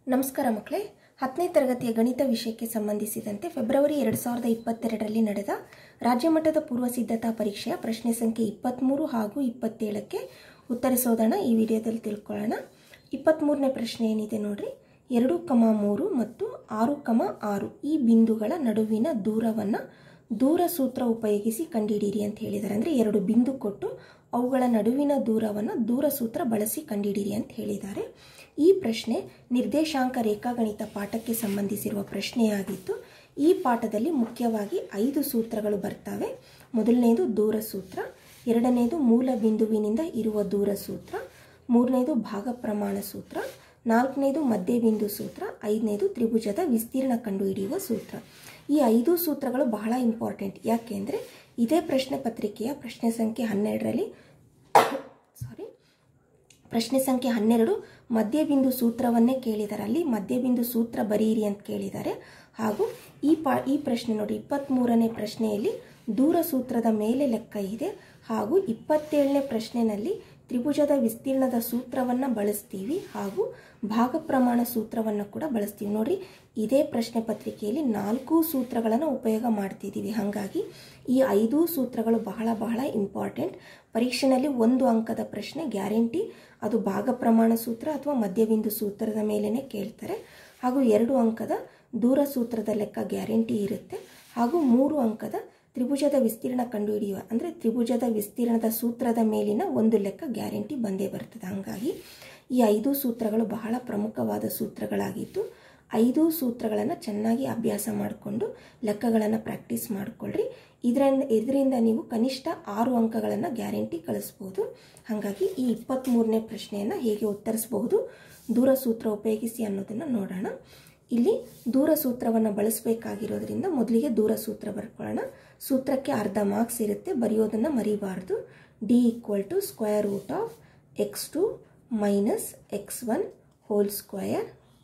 ನಮಸ್ಕಾರ ಮಕ್ಕಳೇ ಹತ್ತನೇ ತರಗತಿಯ ಗಣಿತ ವಿಷಯಕ್ಕೆ ಸಂಬಂಧಿಸಿದಂತೆ ಫೆಬ್ರವರಿ ಎರಡು ಸಾವಿರದ ಇಪ್ಪತ್ತೆರಡರಲ್ಲಿ ನಡೆದ ರಾಜ್ಯ ಮಟ್ಟದ ಪೂರ್ವ ಸಿದ್ಧತಾ ಪರೀಕ್ಷೆಯ ಪ್ರಶ್ನೆ ಸಂಖ್ಯೆ ಇಪ್ಪತ್ತ್ಮೂರು ಹಾಗೂ ಇಪ್ಪತ್ತೇಳಕ್ಕೆ ಉತ್ತರಿಸೋದನ್ನ ಈ ವಿಡಿಯೋದಲ್ಲಿ ತಿಳ್ಕೊಳ್ಳೋಣ ಇಪ್ಪತ್ತ್ಮೂರನೇ ಪ್ರಶ್ನೆ ಏನಿದೆ ನೋಡ್ರಿ ಎರಡು ಕಮ ಮೂರು ಮತ್ತು ಆರು ಕಮ ಆರು ಈ ಬಿಂದುಗಳ ನಡುವಿನ ದೂರವನ್ನು ದೂರ ಸೂತ್ರ ಉಪಯೋಗಿಸಿ ಕಂಡುಹಿಡಿಯಿರಿ ಅಂತ ಹೇಳಿದ್ದಾರೆ ಅಂದರೆ ಎರಡು ಬಿಂದು ಕೊಟ್ಟು ಅವುಗಳ ನಡುವಿನ ದೂರವನ್ನು ದೂರ ಸೂತ್ರ ಬಳಸಿ ಕಂಡುಹಿಡಿಯಿರಿ ಅಂತ ಹೇಳಿದ್ದಾರೆ ಈ ಪ್ರಶ್ನೆ ನಿರ್ದೇಶಾಂಕ ರೇಖಾಗಣಿತ ಪಾಠಕ್ಕೆ ಸಂಬಂಧಿಸಿರುವ ಪ್ರಶ್ನೆಯಾಗಿತ್ತು ಈ ಪಾಠದಲ್ಲಿ ಮುಖ್ಯವಾಗಿ ಐದು ಸೂತ್ರಗಳು ಬರ್ತವೆ ಮೊದಲನೇದು ದೂರ ಸೂತ್ರ ಎರಡನೇದು ಮೂಲ ಬಿಂದುವಿನಿಂದ ಇರುವ ದೂರ ಸೂತ್ರ ಮೂರನೇದು ಭಾಗ ಪ್ರಮಾಣ ಸೂತ್ರ ನಾಲ್ಕನೇದು ಮಧ್ಯಬಿಂದು ಸೂತ್ರ ಐದನೇದು ತ್ರಿಭುಜದ ವಿಸ್ತೀರ್ಣ ಕಂಡುಹಿಡಿಯುವ ಸೂತ್ರ ಈ ಐದು ಸೂತ್ರಗಳು ಬಹಳ ಇಂಪಾರ್ಟೆಂಟ್ ಯಾಕೆಂದರೆ ಇದೇ ಪ್ರಶ್ನೆ ಪತ್ರಿಕೆಯ ಪ್ರಶ್ನೆ ಸಂಖ್ಯೆ ಹನ್ನೆರಡರಲ್ಲಿ ಸಾರಿ ಪ್ರಶ್ನೆ ಸಂಖ್ಯೆ ಹನ್ನೆರಡು ಮಧ್ಯಬಿಂದು ಸೂತ್ರವನ್ನೇ ಕೇಳಿದ್ದಾರೆ ಅಲ್ಲಿ ಮಧ್ಯಬಿಂದು ಸೂತ್ರ ಬರೀರಿ ಅಂತ ಕೇಳಿದ್ದಾರೆ ಹಾಗೂ ಈ ಪಾ ಈ ಪ್ರಶ್ನೆ ನೋಡಿ ಇಪ್ಪತ್ತ್ಮೂರನೇ ಪ್ರಶ್ನೆಯಲ್ಲಿ ದೂರ ಸೂತ್ರದ ಮೇಲೆ ಲೆಕ್ಕ ಇದೆ ಹಾಗೂ ಇಪ್ಪತ್ತೇಳನೇ ಪ್ರಶ್ನೆಯಲ್ಲಿ ತ್ರಿಭುಜದ ವಿಸ್ತೀರ್ಣದ ಸೂತ್ರವನ್ನು ಬಳಸ್ತೀವಿ ಹಾಗೂ ಭಾಗ ಪ್ರಮಾಣ ಸೂತ್ರವನ್ನು ಕೂಡ ಬಳಸ್ತೀವಿ ನೋಡ್ರಿ ಇದೇ ಪ್ರಶ್ನೆ ಪತ್ರಿಕೆಯಲ್ಲಿ ನಾಲ್ಕು ಸೂತ್ರಗಳನ್ನು ಉಪಯೋಗ ಮಾಡ್ತಿದ್ದೀವಿ ಹಾಗಾಗಿ ಈ ಐದು ಸೂತ್ರಗಳು ಬಹಳ ಬಹಳ ಇಂಪಾರ್ಟೆಂಟ್ ಪರೀಕ್ಷೆನಲ್ಲಿ ಒಂದು ಅಂಕದ ಪ್ರಶ್ನೆ ಗ್ಯಾರಂಟಿ ಅದು ಭಾಗ ಪ್ರಮಾಣ ಸೂತ್ರ ಅಥವಾ ಮಧ್ಯಬಿಂದು ಸೂತ್ರದ ಮೇಲೇ ಕೇಳ್ತಾರೆ ಹಾಗೂ ಎರಡು ಅಂಕದ ದೂರ ಸೂತ್ರದ ಲೆಕ್ಕ ಗ್ಯಾರಂಟಿ ಇರುತ್ತೆ ಹಾಗೂ ಮೂರು ಅಂಕದ ತ್ರಿಭುಜದ ವಿಸ್ತೀರ್ಣ ಕಂಡುಹಿಡಿಯುವ ಅಂದರೆ ತ್ರಿಭುಜದ ವಿಸ್ತೀರ್ಣದ ಸೂತ್ರದ ಮೇಲಿನ ಒಂದು ಲೆಕ್ಕ ಗ್ಯಾರಂಟಿ ಬಂದೇ ಬರ್ತದೆ ಹಾಗಾಗಿ ಈ ಐದು ಸೂತ್ರಗಳು ಬಹಳ ಪ್ರಮುಖವಾದ ಸೂತ್ರಗಳಾಗಿದ್ದು ಐದು ಸೂತ್ರಗಳನ್ನು ಚೆನ್ನಾಗಿ ಅಭ್ಯಾಸ ಮಾಡಿಕೊಂಡು ಲೆಕ್ಕಗಳನ್ನು ಪ್ರಾಕ್ಟೀಸ್ ಮಾಡಿಕೊಳ್ಳ್ರಿ ಇದರಿಂದ ಇದರಿಂದ ನೀವು ಕನಿಷ್ಠ ಆರು ಅಂಕಗಳನ್ನು ಗ್ಯಾರಂಟಿ ಕಳಿಸ್ಬೋದು ಹಾಗಾಗಿ ಈ ಇಪ್ಪತ್ತ್ಮೂರನೇ ಪ್ರಶ್ನೆಯನ್ನು ಹೇಗೆ ಉತ್ತರಿಸಬಹುದು ದೂರ ಸೂತ್ರ ಉಪಯೋಗಿಸಿ ಅನ್ನೋದನ್ನು ನೋಡೋಣ ಇಲ್ಲಿ ದೂರ ಸೂತ್ರವನ್ನು ಬಳಸಬೇಕಾಗಿರೋದ್ರಿಂದ ಮೊದಲಿಗೆ ದೂರ ಸೂತ್ರ ಬರ್ಕೊಳ್ಳೋಣ ಸೂತ್ರಕ್ಕೆ ಅರ್ಧ ಮಾರ್ಕ್ಸ್ ಇರುತ್ತೆ ಬರೆಯೋದನ್ನು ಮರಿಬಾರ್ದು D equal to square root of X two minus X one whole square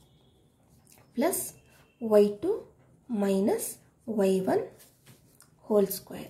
plus Y two minus Y one whole square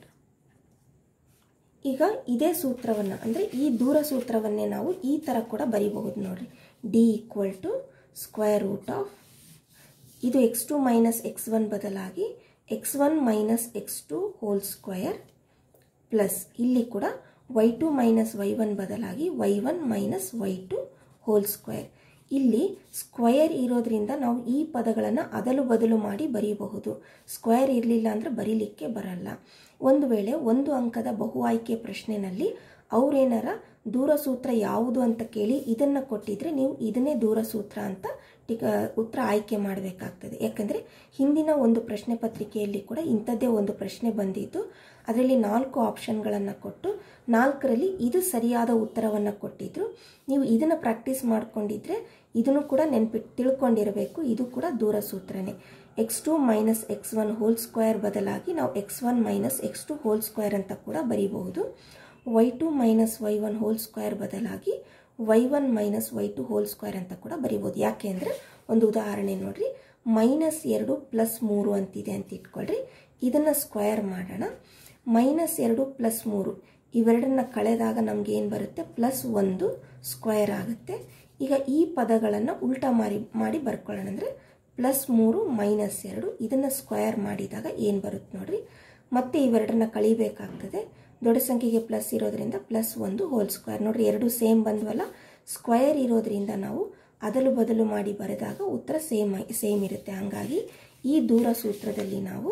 ಈಗ ಇದೇ ಸೂತ್ರವನ್ನು ಅಂದರೆ ಈ ದೂರ ಸೂತ್ರವನ್ನೇ ನಾವು ಈ ಥರ ಕೂಡ ಬರೀಬಹುದು ನೋಡಿರಿ D equal to square root of ಇದು X two minus X one ಬದಲಾಗಿ X one minus X two whole square plus ಇಲ್ಲಿ ಕೂಡ Y two minus Y one ಬದಲಾಗಿ Y one minus Y two whole square ಇಲ್ಲಿ square ಇರೋದ್ರಿಂದ ನಾವು ಈ ಪದಗಳನ್ನು ಅದಲು ಬದಲು ಮಾಡಿ ಬರೀಬಹುದು ಸ್ಕ್ವಯರ್ ಇರಲಿಲ್ಲ ಅಂದರೆ ಬರೀಲಿಕ್ಕೆ ಬರಲ್ಲ ಒಂದು ವೇಳೆ ಒಂದು ಅಂಕದ ಬಹು ಆಯ್ಕೆ ಪ್ರಶ್ನೆಯಲ್ಲಿ ಅವರೇನಾರ ದೂರ ಸೂತ್ರ ಯಾವುದು ಅಂತ ಕೇಳಿ ಇದನ್ನು ಕೊಟ್ಟಿದ್ರೆ ನೀವು ಇದನ್ನೇ ದೂರ ಸೂತ್ರ ಅಂತ ಟಿಕ ಉತ್ತರ ಆಯ್ಕೆ ಮಾಡಬೇಕಾಗ್ತದೆ ಯಾಕಂದರೆ ಹಿಂದಿನ ಒಂದು ಪ್ರಶ್ನೆ ಪತ್ರಿಕೆಯಲ್ಲಿ ಕೂಡ ಇಂಥದ್ದೇ ಒಂದು ಪ್ರಶ್ನೆ ಬಂದಿತ್ತು ಅದರಲ್ಲಿ ನಾಲ್ಕು ಆಪ್ಷನ್ಗಳನ್ನು ಕೊಟ್ಟು ನಾಲ್ಕರಲ್ಲಿ ಇದು ಸರಿಯಾದ ಉತ್ತರವನ್ನು ಕೊಟ್ಟಿದ್ರು ನೀವು ಇದನ್ನು ಪ್ರಾಕ್ಟೀಸ್ ಮಾಡ್ಕೊಂಡಿದ್ರೆ ಇದನ್ನು ಕೂಡ ನೆನ್ಪಿಟ್ಟು ತಿಳ್ಕೊಂಡಿರಬೇಕು ಇದು ಕೂಡ ದೂರ ಸೂತ್ರನೇ X two minus X one whole square ಬದಲಾಗಿ ನಾವು X one minus X two whole square ಅಂತ ಕೂಡ ಬರೀಬಹುದು Y two minus Y one whole square ಬದಲಾಗಿ Y one minus Y two whole square ಅಂತ ಕೂಡ ಬರಿಬೋದು ಯಾಕೆ ಅಂದರೆ ಒಂದು ಉದಾಹರಣೆ ನೋಡ್ರಿ ಮೈನಸ್ ಎರಡು ಪ್ಲಸ್ ಮೂರು ಅಂತಿದೆ ಅಂತ ಇಟ್ಕೊಳ್ರಿ ಇದನ್ನು ಸ್ಕ್ವೇರ್ ಮಾಡೋಣ ಮೈನಸ್ ಎರಡು ಪ್ಲಸ್ ಮೂರು ಇವೆರಡನ್ನ ಕಳೆದಾಗ ನಮ್ಗೆ ಏನು ಬರುತ್ತೆ ಪ್ಲಸ್ ಒಂದು ಸ್ಕ್ವೇರ್ ಆಗುತ್ತೆ ಈಗ ಈ ಪದಗಳನ್ನು ಉಲ್ಟಾ ಮಾಡಿ ಮಾಡಿ ಬರ್ಕೊಳ್ಳೋಣ ಅಂದರೆ ಪ್ಲಸ್ ಮೂರು ಮೈನಸ್ ಎರಡು ಇದನ್ನು ಸ್ಕ್ವೇರ್ ಮಾಡಿದಾಗ ಏನು ಬರುತ್ತೆ ನೋಡ್ರಿ ಮತ್ತೆ ಇವೆರಡನ್ನ ಕಳಿಬೇಕಾಗ್ತದೆ ದೊಡ್ಡ ಸಂಖ್ಯೆಗೆ ಪ್ಲಸ್ ಇರೋದ್ರಿಂದ ಪ್ಲಸ್ ಒಂದು ಹೋಲ್ ಸ್ಕ್ವೇರ್ ನೋಡ್ರಿ ಎರಡು ಸೇಮ್ ಬಂದ್ವಲ್ಲ ಸ್ಕ್ವೇರ್ ಇರೋದ್ರಿಂದ ನಾವು ಅದಲು ಬದಲು ಮಾಡಿ ಬರೆದಾಗ ಉತ್ತರ ಸೇಮ್ ಸೇಮ್ ಇರುತ್ತೆ ಹಾಗಾಗಿ ಈ ದೂರ ಸೂತ್ರದಲ್ಲಿ ನಾವು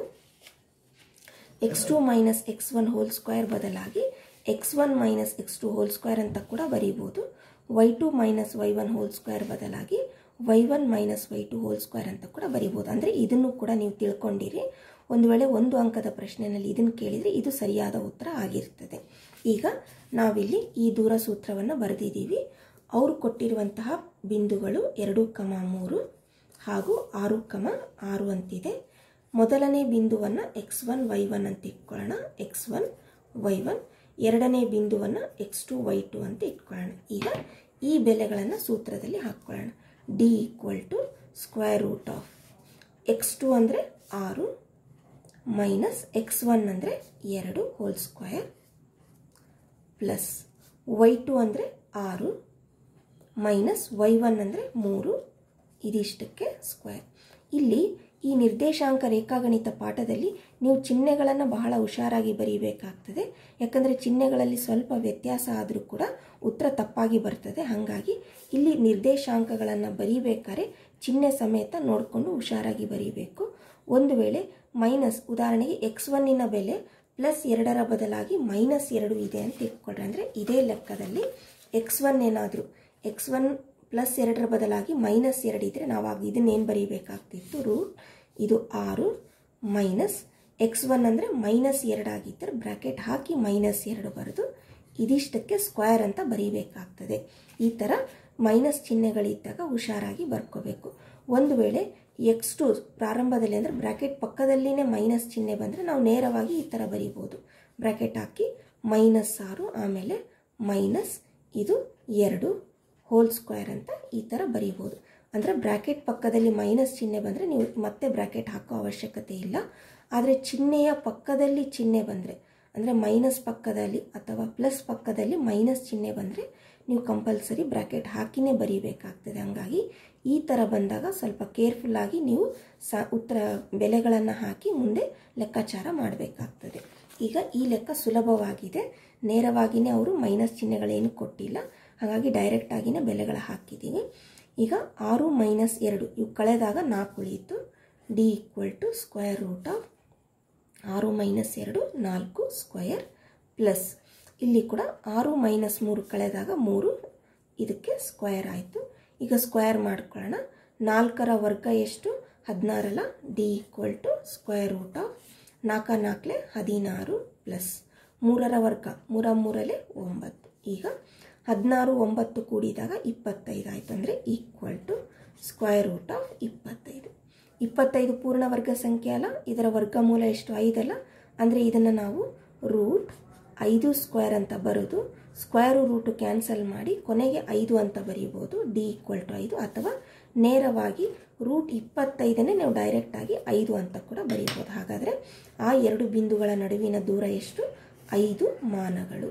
X two minus X one whole square ಬದಲಾಗಿ X one minus X two whole square ಅಂತ ಕೂಡ ಬರೀಬೋದು Y two minus Y one whole square ಬದಲಾಗಿ Y one minus Y two whole square ಅಂತ ಕೂಡ ಬರೀಬೋದು ಅಂದರೆ ಇದನ್ನು ಕೂಡ ನೀವು ತಿಳ್ಕೊಂಡಿರಿ ಒಂದು ವೇಳೆ ಒಂದು ಅಂಕದ ಪ್ರಶ್ನೆಯಲ್ಲಿ ಇದನ್ನು ಕೇಳಿದರೆ ಇದು ಸರಿಯಾದ ಉತ್ತರ ಆಗಿರ್ತದೆ ಈಗ ನಾವಿಲ್ಲಿ ಈ ದೂರ ಸೂತ್ರವನ್ನು ಬರೆದಿದ್ದೀವಿ ಅವರು ಕೊಟ್ಟಿರುವಂತಹ ಬಿಂದುಗಳು ಎರಡು ಕಮ ಮೂರು ಹಾಗೂ ಆರು ಕಮ ಆರು ಅಂತಿದೆ ಮೊದಲನೇ ಬಿಂದುವನ್ನು ಎಕ್ಸ್ ಒನ್ ವೈ ಒನ್ ಅಂತ ಇಟ್ಕೊಳ್ಳೋಣ ಎಕ್ಸ್ ಒನ್ ವೈ ಒನ್ ಎರಡನೇ ಬಿಂದುವನ್ನು ಎಕ್ಸ್ ಟು ವೈ ಟು ಅಂತ ಇಟ್ಕೊಳ್ಳೋಣ ಈಗ ಈ ಬೆಲೆಗಳನ್ನು ಸೂತ್ರದಲ್ಲಿ ಹಾಕ್ಕೊಳ್ಳೋಣ D equal to square root of X two ಅಂದರೆ ಆರು ಮೈನಸ್ ಎಕ್ಸ್ ಒನ್ ಅಂದರೆ ಎರಡು whole square plus Y two ಅಂದರೆ ಆರು ಮೈನಸ್ ವೈ ಒನ್ ಅಂದರೆ ಮೂರು ಇದಿಷ್ಟಕ್ಕೆ ಸ್ಕ್ವೇರ್ ಇಲ್ಲಿ ಈ ನಿರ್ದೇಶಾಂಕ ರೇಖಾಗಣಿತ ಪಾಠದಲ್ಲಿ ನೀವು ಚಿಹ್ನೆಗಳನ್ನು ಬಹಳ ಹುಷಾರಾಗಿ ಬರೀಬೇಕಾಗ್ತದೆ ಯಾಕಂದರೆ ಚಿಹ್ನೆಗಳಲ್ಲಿ ಸ್ವಲ್ಪ ವ್ಯತ್ಯಾಸ ಆದರೂ ಕೂಡ ಉತ್ತರ ತಪ್ಪಾಗಿ ಬರ್ತದೆ ಹಾಗಾಗಿ ಇಲ್ಲಿ ನಿರ್ದೇಶಾಂಕಗಳನ್ನು ಬರೀಬೇಕಾದ್ರೆ ಚಿಹ್ನೆ ಸಮೇತ ನೋಡಿಕೊಂಡು ಹುಷಾರಾಗಿ ಬರೀಬೇಕು ಒಂದು ವೇಳೆ ಮೈನಸ್ ಉದಾಹರಣೆಗೆ ಎಕ್ಸ್ ಒನ್ನಿನ ಬೆಲೆ ಪ್ಲಸ್ ಎರಡರ ಬದಲಾಗಿ ಮೈನಸ್ ಎರಡು ಇದೆ ಅಂತ ಇಟ್ಕೊಳ್ರಿ ಅಂದರೆ ಇದೇ ಲೆಕ್ಕದಲ್ಲಿ ಎಕ್ಸ್ ಒನ್ ಏನಾದರೂ ಎಕ್ಸ್ ಒನ್ ಪ್ಲಸ್ ಎರಡರ ಬದಲಾಗಿ ಮೈನಸ್ ಎರಡು ಇದ್ದರೆ ನಾವು ಆಗ ಇದನ್ನೇನು ಬರೀಬೇಕಾಗ್ತಿತ್ತು ರೂಟ್ ಇದು ಆರು ಮೈನಸ್ ಎಕ್ಸ್ ಒನ್ ಅಂದರೆ ಮೈನಸ್ ಎರಡಾಗಿದ್ದರೆ ಬ್ರ್ಯಾಕೆಟ್ ಹಾಕಿ ಮೈನಸ್ ಎರಡು ಬರೆದು ಇದಿಷ್ಟಕ್ಕೆ ಸ್ಕ್ವೇರ್ ಅಂತ ಬರೀಬೇಕಾಗ್ತದೆ ಈ ಥರ ಮೈನಸ್ ಚಿಹ್ನೆಗಳಿದ್ದಾಗ ಹುಷಾರಾಗಿ ಬರ್ಕೋಬೇಕು ಒಂದು ವೇಳೆ ಎಕ್ಸ್ ಟು ಪ್ರಾರಂಭದಲ್ಲಿ ಅಂದರೆ ಬ್ರ್ಯಾಕೆಟ್ ಪಕ್ಕದಲ್ಲಿನೇ ಮೈನಸ್ ಚಿಹ್ನೆ ಬಂದರೆ ನಾವು ನೇರವಾಗಿ ಈ ಥರ ಬರೀಬೋದು ಬ್ರ್ಯಾಕೆಟ್ ಹಾಕಿ ಮೈನಸ್ ಆರು ಆಮೇಲೆ ಮೈನಸ್ ಇದು ಎರಡು ಹೋಲ್ ಸ್ಕ್ವೇರ್ ಅಂತ ಈ ಥರ ಬರೀಬೋದು ಅಂದರೆ ಬ್ರ್ಯಾಕೆಟ್ ಪಕ್ಕದಲ್ಲಿ ಮೈನಸ್ ಚಿಹ್ನೆ ಬಂದರೆ ನೀವು ಮತ್ತೆ ಬ್ರ್ಯಾಕೆಟ್ ಹಾಕೋ ಅವಶ್ಯಕತೆ ಇಲ್ಲ ಆದರೆ ಚಿಹ್ನೆಯ ಪಕ್ಕದಲ್ಲಿ ಚಿಹ್ನೆ ಬಂದರೆ ಅಂದರೆ ಮೈನಸ್ ಪಕ್ಕದಲ್ಲಿ ಅಥವಾ ಪ್ಲಸ್ ಪಕ್ಕದಲ್ಲಿ ಮೈನಸ್ ಚಿಹ್ನೆ ಬಂದರೆ ನೀವು ಕಂಪಲ್ಸರಿ ಬ್ರ್ಯಾಕೆಟ್ ಹಾಕಿನೇ ಬರೀಬೇಕಾಗ್ತದೆ ಹಾಗಾಗಿ ಈ ಥರ ಬಂದಾಗ ಸ್ವಲ್ಪ ಕೇರ್ಫುಲ್ಲಾಗಿ ನೀವು ಸ ಉತ್ತರ ಬೆಲೆಗಳನ್ನು ಹಾಕಿ ಮುಂದೆ ಲೆಕ್ಕಾಚಾರ ಮಾಡಬೇಕಾಗ್ತದೆ ಈಗ ಈ ಲೆಕ್ಕ ಸುಲಭವಾಗಿದೆ ನೇರವಾಗಿಯೇ ಅವರು ಮೈನಸ್ ಚಿಹ್ನೆಗಳೇನು ಕೊಟ್ಟಿಲ್ಲ ಹಾಗಾಗಿ ಡೈರೆಕ್ಟಾಗಿಯೇ ಬೆಲೆಗಳ ಹಾಕಿದ್ದೀವಿ ಈಗ ಆರು ಮೈನಸ್ ಎರಡು ಇವು ಕಳೆದಾಗ ನಾಲ್ಕು ಉಳಿಯಿತು D equal to square root of ಆರು ಮೈನಸ್ ಎರಡು ನಾಲ್ಕು ಸ್ಕ್ವಯರ್ ಪ್ಲಸ್ ಇಲ್ಲಿ ಕೂಡ ಆರು ಮೈನಸ್ ಮೂರು ಕಳೆದಾಗ ಮೂರು ಇದಕ್ಕೆ ಸ್ಕ್ವಯರ್ ಆಯಿತು ಈಗ ಸ್ಕ್ವಯರ್ ಮಾಡ್ಕೊಳ್ಳೋಣ ನಾಲ್ಕರ ವರ್ಗ ಎಷ್ಟು ಹದಿನಾರಲ್ಲ D equal to square root of ನಾಲ್ಕ ನಾಲ್ಕಲೆ ಹದಿನಾರು ಪ್ಲಸ್ ಮೂರರ ವರ್ಗ ಮೂರ ಮೂರಲೆ ಒಂಬತ್ತು ಈಗ ಹದಿನಾರು ಒಂಬತ್ತು ಕೂಡಿದಾಗ ಇಪ್ಪತ್ತೈದು ಆಯಿತು ಅಂದರೆ equal to square root of ಇಪ್ಪತ್ತೈದು ಇಪ್ಪತ್ತೈದು ಪೂರ್ಣ ವರ್ಗ ಸಂಖ್ಯೆ ಅಲ್ಲ ಇದರ ವರ್ಗಮೂಲ ಎಷ್ಟು ಐದಲ್ಲ ಅಂದರೆ ಇದನ್ನು ನಾವು ರೂಟ್ ಐದು ಸ್ಕ್ವೇರ್ ಅಂತ ಬರೋದು ಸ್ಕ್ವೇರು ರೂಟು ಕ್ಯಾನ್ಸಲ್ ಮಾಡಿ ಕೊನೆಗೆ ಐದು ಅಂತ ಬರೀಬೋದು ಡಿ ಈಕ್ವಲ್ ಟು ಐದು ಅಥವಾ ನೇರವಾಗಿ ರೂಟ್ ಇಪ್ಪತ್ತೈದನ್ನೇ ನಾವು ಡೈರೆಕ್ಟಾಗಿ ಐದು ಅಂತ ಕೂಡ ಬರೀಬೋದು ಹಾಗಾದರೆ ಆ ಎರಡು ಬಿಂದುಗಳ ನಡುವಿನ ದೂರ ಎಷ್ಟು ಐದು ಮಾನಗಳು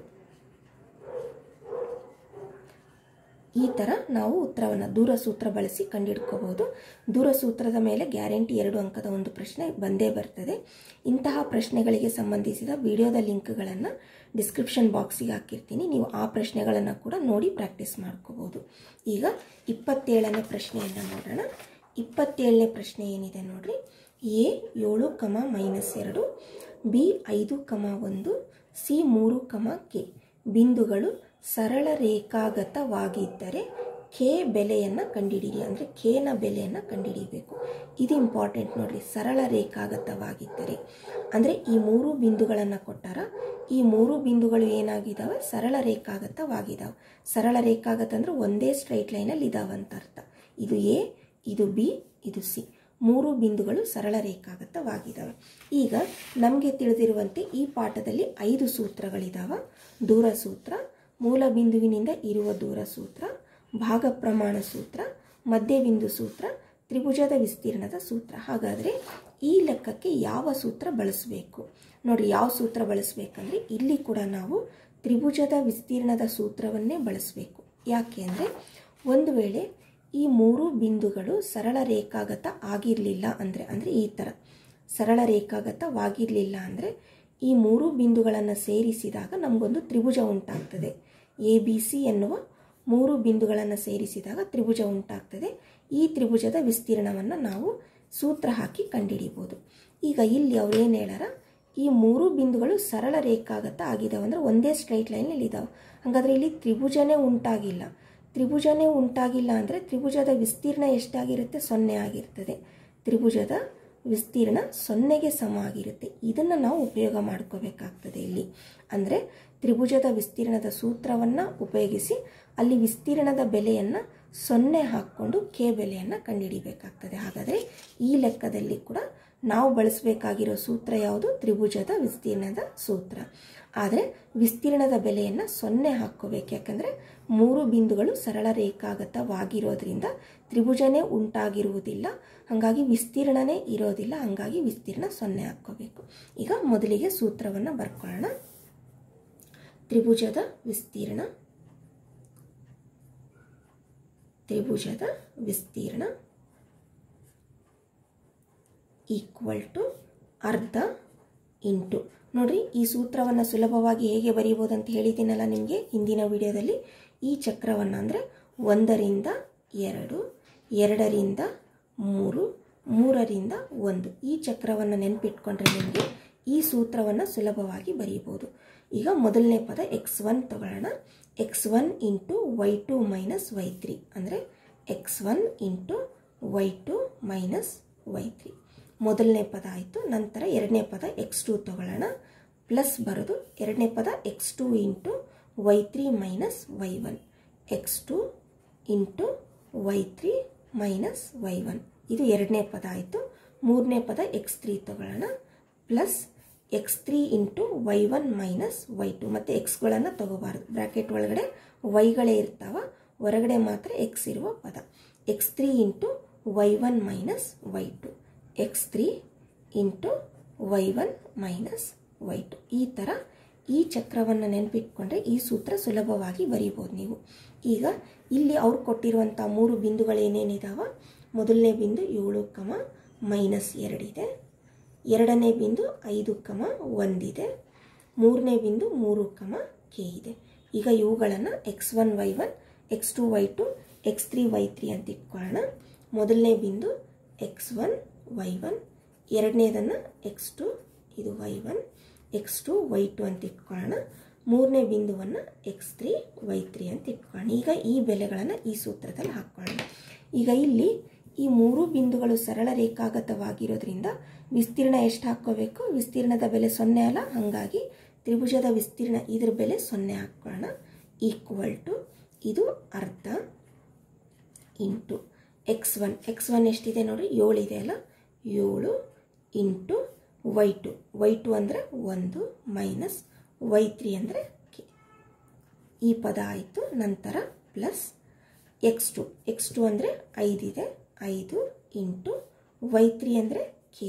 ಈ ಥರ ನಾವು ಉತ್ತರವನ್ನು ದೂರ ಸೂತ್ರ ಬಳಸಿ ಕಂಡುಹಿಡ್ಕೋಬಹುದು ದೂರ ಸೂತ್ರದ ಮೇಲೆ ಗ್ಯಾರಂಟಿ ಎರಡು ಅಂಕದ ಒಂದು ಪ್ರಶ್ನೆ ಬಂದೇ ಬರ್ತದೆ ಇಂತಹ ಪ್ರಶ್ನೆಗಳಿಗೆ ಸಂಬಂಧಿಸಿದ ವಿಡಿಯೋದ ಲಿಂಕ್ಗಳನ್ನು ಡಿಸ್ಕ್ರಿಪ್ಷನ್ ಬಾಕ್ಸಿಗೆ ಹಾಕಿರ್ತೀನಿ ನೀವು ಆ ಪ್ರಶ್ನೆಗಳನ್ನು ಕೂಡ ನೋಡಿ ಪ್ರಾಕ್ಟೀಸ್ ಮಾಡ್ಕೋಬೋದು ಈಗ ಇಪ್ಪತ್ತೇಳನೇ ಪ್ರಶ್ನೆಯನ್ನು ನೋಡೋಣ ಇಪ್ಪತ್ತೇಳನೇ ಪ್ರಶ್ನೆ ಏನಿದೆ ನೋಡ್ರಿ ಎ ಏಳು ಕಮ ಮೈನಸ್ ಎರಡು ಬಿ ಐದು ಕಮ ಒಂದು ಸಿ ಮೂರು ಕಮ ಕೆ ಬಿಂದುಗಳು ಸರಳ ರೇಖಾಗತವಾಗಿದ್ದರೆ ಕೆ ಬೆಲೆಯನ್ನು ಕಂಡುಹಿಡಿಯಿರಿ ಅಂದರೆ ಕೆನ ಬೆಲೆಯನ್ನು ಕಂಡುಹಿಡಿಯಬೇಕು ಇದು ಇಂಪಾರ್ಟೆಂಟ್ ನೋಡಿರಿ ಸರಳ ರೇಖಾಗತವಾಗಿದ್ದರೆ ಅಂದರೆ ಈ ಮೂರು ಬಿಂದುಗಳನ್ನು ಕೊಟ್ಟಾರ ಈ ಮೂರು ಬಿಂದುಗಳು ಏನಾಗಿದ್ದಾವೆ ಸರಳ ರೇಖಾಗತವಾಗಿದ್ದಾವೆ ಸರಳ ರೇಖಾಗತ ಅಂದರೆ ಒಂದೇ ಸ್ಟ್ರೈಟ್ ಲೈನಲ್ಲಿ ಇದಾವಂತ ಅರ್ಥ ಇದು ಎ ಇದು ಬಿ ಇದು ಸಿ ಮೂರು ಬಿಂದುಗಳು ಸರಳ ರೇಖಾಗತವಾಗಿದ್ದಾವೆ ಈಗ ನಮಗೆ ತಿಳಿದಿರುವಂತೆ ಈ ಪಾಠದಲ್ಲಿ ಐದು ಸೂತ್ರಗಳಿದ್ದಾವೆ ದೂರ ಸೂತ್ರ ಮೂಲ ಬಿಂದುವಿನಿಂದ ಇರುವ ದೂರ ಸೂತ್ರ ಭಾಗ ಪ್ರಮಾಣ ಸೂತ್ರ ಮಧ್ಯಬಿಂದು ಸೂತ್ರ ತ್ರಿಭುಜದ ವಿಸ್ತೀರ್ಣದ ಸೂತ್ರ ಹಾಗಾದರೆ ಈ ಲೆಕ್ಕಕ್ಕೆ ಯಾವ ಸೂತ್ರ ಬಳಸಬೇಕು ನೋಡಿ ಯಾವ ಸೂತ್ರ ಬಳಸಬೇಕಂದ್ರೆ ಇಲ್ಲಿ ಕೂಡ ನಾವು ತ್ರಿಭುಜದ ವಿಸ್ತೀರ್ಣದ ಸೂತ್ರವನ್ನೇ ಬಳಸಬೇಕು ಯಾಕೆ ಅಂದರೆ ಒಂದು ವೇಳೆ ಈ ಮೂರು ಬಿಂದುಗಳು ಸರಳ ರೇಖಾಗತ ಆಗಿರಲಿಲ್ಲ ಅಂದರೆ ಅಂದರೆ ಈ ಥರ ಸರಳ ರೇಖಾಗತವಾಗಿರಲಿಲ್ಲ ಅಂದರೆ ಈ ಮೂರು ಬಿಂದುಗಳನ್ನು ಸೇರಿಸಿದಾಗ ನಮಗೊಂದು ತ್ರಿಭುಜ ಉಂಟಾಗ್ತದೆ ಎ ಬಿ ಸಿ ಎನ್ನುವ ಮೂರು ಬಿಂದುಗಳನ್ನು ಸೇರಿಸಿದಾಗ ತ್ರಿಭುಜ ಉಂಟಾಗ್ತದೆ ಈ ತ್ರಿಭುಜದ ವಿಸ್ತೀರ್ಣವನ್ನು ನಾವು ಸೂತ್ರ ಹಾಕಿ ಕಂಡುಹಿಡಿಬೋದು ಈಗ ಇಲ್ಲಿ ಅವ್ರು ಏನು ಹೇಳಾರ ಈ ಮೂರು ಬಿಂದುಗಳು ಸರಳ ರೇಖಾಗತ ಆಗಿದ್ದಾವೆ ಅಂದರೆ ಒಂದೇ ಸ್ಟ್ರೈಟ್ ಲೈನಲ್ಲಿ ಇದ್ದಾವೆ ಹಾಗಾದರೆ ಇಲ್ಲಿ ತ್ರಿಭುಜನೇ ಉಂಟಾಗಿಲ್ಲ ತ್ರಿಭುಜನೇ ಉಂಟಾಗಿಲ್ಲ ಅಂದರೆ ತ್ರಿಭುಜದ ವಿಸ್ತೀರ್ಣ ಎಷ್ಟಾಗಿರುತ್ತೆ ಸೊನ್ನೆ ಆಗಿರ್ತದೆ ತ್ರಿಭುಜದ ವಿಸ್ತೀರ್ಣ ಸೊನ್ನೆಗೆ ಸಮ ಆಗಿರುತ್ತೆ ಇದನ್ನು ನಾವು ಉಪಯೋಗ ಮಾಡ್ಕೋಬೇಕಾಗ್ತದೆ ಇಲ್ಲಿ ಅಂದರೆ ತ್ರಿಭುಜದ ವಿಸ್ತೀರ್ಣದ ಸೂತ್ರವನ್ನು ಉಪಯೋಗಿಸಿ ಅಲ್ಲಿ ವಿಸ್ತೀರ್ಣದ ಬೆಲೆಯನ್ನು ಸೊನ್ನೆ ಹಾಕ್ಕೊಂಡು ಕೆ ಬೆಲೆಯನ್ನು ಕಂಡುಹಿಡಿಬೇಕಾಗ್ತದೆ ಹಾಗಾದರೆ ಈ ಲೆಕ್ಕದಲ್ಲಿ ಕೂಡ ನಾವು ಬಳಸಬೇಕಾಗಿರೋ ಸೂತ್ರ ಯಾವುದು ತ್ರಿಭುಜದ ವಿಸ್ತೀರ್ಣದ ಸೂತ್ರ ಆದರೆ ವಿಸ್ತೀರ್ಣದ ಬೆಲೆಯನ್ನು ಸೊನ್ನೆ ಹಾಕ್ಕೋಬೇಕು ಯಾಕಂದರೆ ಮೂರು ಬಿಂದುಗಳು ಸರಳ ರೇಖಾಗತವಾಗಿರೋದ್ರಿಂದ ತ್ರಿಭುಜನೇ ಉಂಟಾಗಿರುವುದಿಲ್ಲ ಹಾಗಾಗಿ ವಿಸ್ತೀರ್ಣನೇ ಇರೋದಿಲ್ಲ ಹಾಗಾಗಿ ವಿಸ್ತೀರ್ಣ ಸೊನ್ನೆ ಹಾಕ್ಕೋಬೇಕು ಈಗ ಮೊದಲಿಗೆ ಸೂತ್ರವನ್ನು ಬರ್ಕೊಳ್ಳೋಣ ತ್ರಿಭುಜದ ವಿಸ್ತೀರ್ಣ ತ್ರಿಭುಜದ ವಿಸ್ತೀರ್ಣ ಈಕ್ವಲ್ ಟು ಅರ್ಧ ಇಂಟು ನೋಡ್ರಿ ಈ ಸೂತ್ರವನ್ನು ಸುಲಭವಾಗಿ ಹೇಗೆ ಬರೀಬೋದು ಅಂತ ಹೇಳಿದ್ದೀನಲ್ಲ ನಿಮಗೆ ಹಿಂದಿನ ವಿಡಿಯೋದಲ್ಲಿ ಈ ಚಕ್ರವನ್ನು ಅಂದರೆ ಒಂದರಿಂದ ಎರಡು ಎರಡರಿಂದ ಮೂರು ಮೂರರಿಂದ ಒಂದು ಈ ಚಕ್ರವನ್ನು ನೆನಪಿಟ್ಕೊಂಡ್ರೆ ನಿಮಗೆ ಈ ಸೂತ್ರವನ್ನು ಸುಲಭವಾಗಿ ಬರೀಬೋದು ಈಗ ಮೊದಲನೇ ಪದ ಎಕ್ಸ್ ಒನ್ ತಗೊಳ್ಳೋಣ X one into Y two minus Y three ಅಂದರೆ X one into Y two minus Y three ಮೊದಲನೇ ಪದ ಆಯಿತು ನಂತರ ಎರಡನೇ ಪದ ಎಕ್ಸ್ ಟು ತಗೊಳ್ಳೋಣ ಪ್ಲಸ್ ಬರೋದು ಎರಡನೇ ಪದ X two into Y three minus Y one X two into Y three minus Y one ಇದು ಎರಡನೇ ಪದ ಆಯಿತು ಮೂರನೇ ಪದ ಎಕ್ಸ್ ತ್ರೀ ತಗೊಳ್ಳೋಣ plus X three into Y one minus Y two ಮತ್ತು ಎಕ್ಸ್ಗಳನ್ನು ತಗೋಬಾರ್ದು ಬ್ರ್ಯಾಕೆಟ್ ಒಳಗಡೆ ವೈಗಳೇ ಇರ್ತಾವ ಹೊರಗಡೆ ಮಾತ್ರ ಎಕ್ಸ್ ಇರುವ ಪದ X three into Y one minus Y two X three into Y one minus Y two ಈ ಥರ ಈ ಚಕ್ರವನ್ನು ನೆನಪಿಟ್ಕೊಂಡ್ರೆ ಈ ಸೂತ್ರ ಸುಲಭವಾಗಿ ಬರೀಬೋದು ನೀವು ಈಗ ಇಲ್ಲಿ ಅವ್ರು ಕೊಟ್ಟಿರುವಂಥ ಮೂರು ಬಿಂದುಗಳೇನೇನಿದಾವ ಮೊದಲನೇ ಬಿಂದು ಏಳು ಕಮ ಮೈನಸ್ ಎರಡಿದೆ ಎರಡನೇ ಬಿಂದು ಐದು ಕಮ ಒಂದಿದೆ ಮೂರನೇ ಬಿಂದು ಮೂರು ಕಮ ಕೆ ಇದೆ ಈಗ ಇವುಗಳನ್ನು X one Y one X two Y two X three Y three ಅಂತ ಇಟ್ಕೊಳ್ಳೋಣ ಮೊದಲನೇ ಬಿಂದು ಎಕ್ಸ್ ಒನ್ ವೈ ಒನ್ ಎರಡನೇದನ್ನು ಎಕ್ಸ್ ಟು ಇದು Y one X two Y two ಅಂತ ಇಟ್ಕೊಳ್ಳೋಣ ಮೂರನೇ ಬಿಂದುವನ್ನು ಎಕ್ಸ್ ತ್ರೀ ವೈ ತ್ರೀ ಅಂತ ಇಟ್ಕೊಳ್ಳೋಣ ಈಗ ಈ ಬೆಲೆಗಳನ್ನು ಈ ಸೂತ್ರದಲ್ಲಿ ಹಾಕ್ಕೊಳ್ಳೋಣ ಈಗ ಇಲ್ಲಿ ಈ ಮೂರು ಬಿಂದುಗಳು ಸರಳ ರೇಖಾಗತವಾಗಿರೋದ್ರಿಂದ ವಿಸ್ತೀರ್ಣ ಎಷ್ಟು ಹಾಕ್ಕೋಬೇಕು ವಿಸ್ತೀರ್ಣದ ಬೆಲೆ ಸೊನ್ನೆ ಅಲ್ಲ ಹಾಗಾಗಿ ತ್ರಿಭುಜದ ವಿಸ್ತೀರ್ಣ ಇದ್ರ ಬೆಲೆ ಸೊನ್ನೆ ಹಾಕ್ಕೊಳ್ಳೋಣ ಈಕ್ವಲ್ ಟು ಇದು ಅರ್ಧ into X one X one ಎಷ್ಟಿದೆ ನೋಡಿರಿ ಏಳಿದೆ ಅಲ್ಲ ಏಳು into Y two Y two ಅಂದರೆ ಒಂದು ಮೈನಸ್ ವೈ ತ್ರೀ ಅಂದರೆ ಕೆ ಈ ಪದ ಆಯಿತು ನಂತರ plus X two X two ಅಂದರೆ ಐದಿದೆ ಐದು ಇಂಟು ವೈ ತ್ರೀ ಅಂದರೆ ಕೆ